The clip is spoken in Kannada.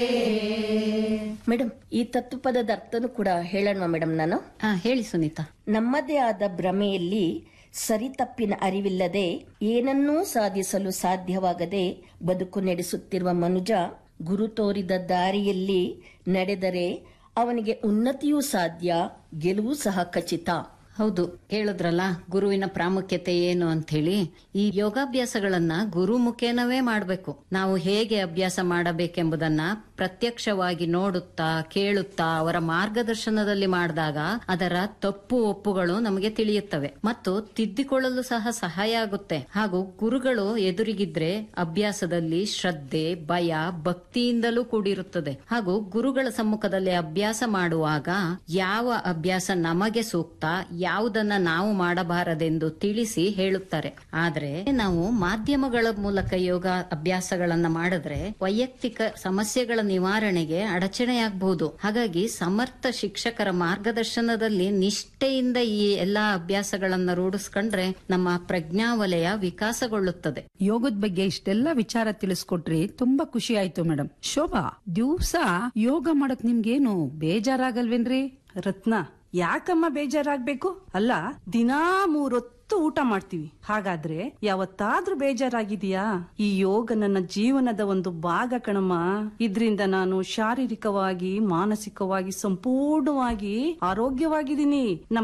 ಮೇಡಮ್ ಈ ತತ್ವಪದದ ಅರ್ಥನೂ ಕೂಡ ಹೇಳೋಣ ಮೇಡಮ್ ನಾನು ಹಾ ಹೇಳಿ ಸುನೀತಾ ನಮ್ಮದೇ ಆದ ಭ್ರಮೆಯಲ್ಲಿ ಸರಿತಪ್ಪಿನ ಅರಿವಿಲ್ಲದೆ ಏನನ್ನೂ ಸಾಧಿಸಲು ಸಾಧ್ಯವಾಗದೆ ಬದುಕು ನಡೆಸುತ್ತಿರುವ ಮನುಜ ಗುರು ತೋರಿದ ದಾರಿಯಲ್ಲಿ ನಡೆದರೆ ಅವನಿಗೆ ಉನ್ನತಿಯೂ ಸಾಧ್ಯ ಗೆಲುವು ಸಹ ಖಚಿತ ಹೌದು ಕೇಳಿದ್ರಲ್ಲ ಗುರುವಿನ ಪ್ರಾಮುಖ್ಯತೆ ಏನು ಅಂತ ಹೇಳಿ ಈ ಯೋಗಾಭ್ಯಾಸಗಳನ್ನ ಗುರು ಮುಖೇನವೇ ಮಾಡಬೇಕು ನಾವು ಹೇಗೆ ಅಭ್ಯಾಸ ಮಾಡಬೇಕೆಂಬುದನ್ನ ಪ್ರತ್ಯಕ್ಷವಾಗಿ ನೋಡುತ್ತಾ ಕೇಳುತ್ತಾ ಅವರ ಮಾರ್ಗದರ್ಶನದಲ್ಲಿ ಮಾಡಿದಾಗ ಅದರ ತಪ್ಪು ಒಪ್ಪುಗಳು ನಮಗೆ ತಿಳಿಯುತ್ತವೆ ಮತ್ತು ತಿದ್ದಿಕೊಳ್ಳಲು ಸಹ ಸಹಾಯ ಆಗುತ್ತೆ ಹಾಗೂ ಗುರುಗಳು ಎದುರಿಗಿದ್ರೆ ಅಭ್ಯಾಸದಲ್ಲಿ ಶ್ರದ್ಧೆ ಭಯ ಭಕ್ತಿಯಿಂದಲೂ ಕೂಡಿರುತ್ತದೆ ಹಾಗೂ ಗುರುಗಳ ಸಮ್ಮುಖದಲ್ಲಿ ಅಭ್ಯಾಸ ಮಾಡುವಾಗ ಯಾವ ಅಭ್ಯಾಸ ನಮಗೆ ಸೂಕ್ತ ಯಾವುದನ್ನ ನಾವು ಮಾಡಬಾರದೆಂದು ತಿಳಿಸಿ ಹೇಳುತ್ತಾರೆ ಆದ್ರೆ ನಾವು ಮಾಧ್ಯಮಗಳ ಮೂಲಕ ಯೋಗ ಅಭ್ಯಾಸಗಳನ್ನ ಮಾಡಿದ್ರೆ ವೈಯಕ್ತಿಕ ಸಮಸ್ಯೆಗಳ ನಿವಾರಣೆಗೆ ಅಡಚಣೆಯಾಗಬಹುದು ಹಾಗಾಗಿ ಸಮರ್ಥ ಶಿಕ್ಷಕರ ಮಾರ್ಗದರ್ಶನದಲ್ಲಿ ನಿಷ್ಠೆಯಿಂದ ಈ ಎಲ್ಲಾ ಅಭ್ಯಾಸಗಳನ್ನ ರೂಢಿಸ್ಕೊಂಡ್ರೆ ನಮ್ಮ ಪ್ರಜ್ಞಾವಲಯ ವಿಕಾಸಗೊಳ್ಳುತ್ತದೆ ಯೋಗದ ಬಗ್ಗೆ ಇಷ್ಟೆಲ್ಲ ವಿಚಾರ ತಿಳಿಸ್ಕೊಟ್ರಿ ತುಂಬಾ ಖುಷಿ ಆಯ್ತು ಮೇಡಮ್ ಶೋಭಾ ದಿವ್ಸ ಯೋಗ ಮಾಡಕ್ ನಿಮ್ಗೇನು ಬೇಜಾರಾಗಲ್ವೇನ್ರಿ ರತ್ನ ಯಾಕಮ್ಮ ಬೇಜಾರಾಗ್ಬೇಕು ಅಲ್ಲ ದಿನಾ ಮೂರೊತ್ತು ಊಟ ಮಾಡ್ತೀವಿ ಹಾಗಾದ್ರೆ ಯಾವತ್ತಾದ್ರೂ ಬೇಜಾರಾಗಿದೆಯಾ ಈ ಯೋಗ ನನ್ನ ಜೀವನದ ಒಂದು ಭಾಗ ಕಣಮ್ಮ ಇದ್ರಿಂದ ನಾನು ಶಾರೀರಿಕವಾಗಿ ಮಾನಸಿಕವಾಗಿ ಸಂಪೂರ್ಣವಾಗಿ ಆರೋಗ್ಯವಾಗಿದ್ದೀನಿ ನಮ್ಮ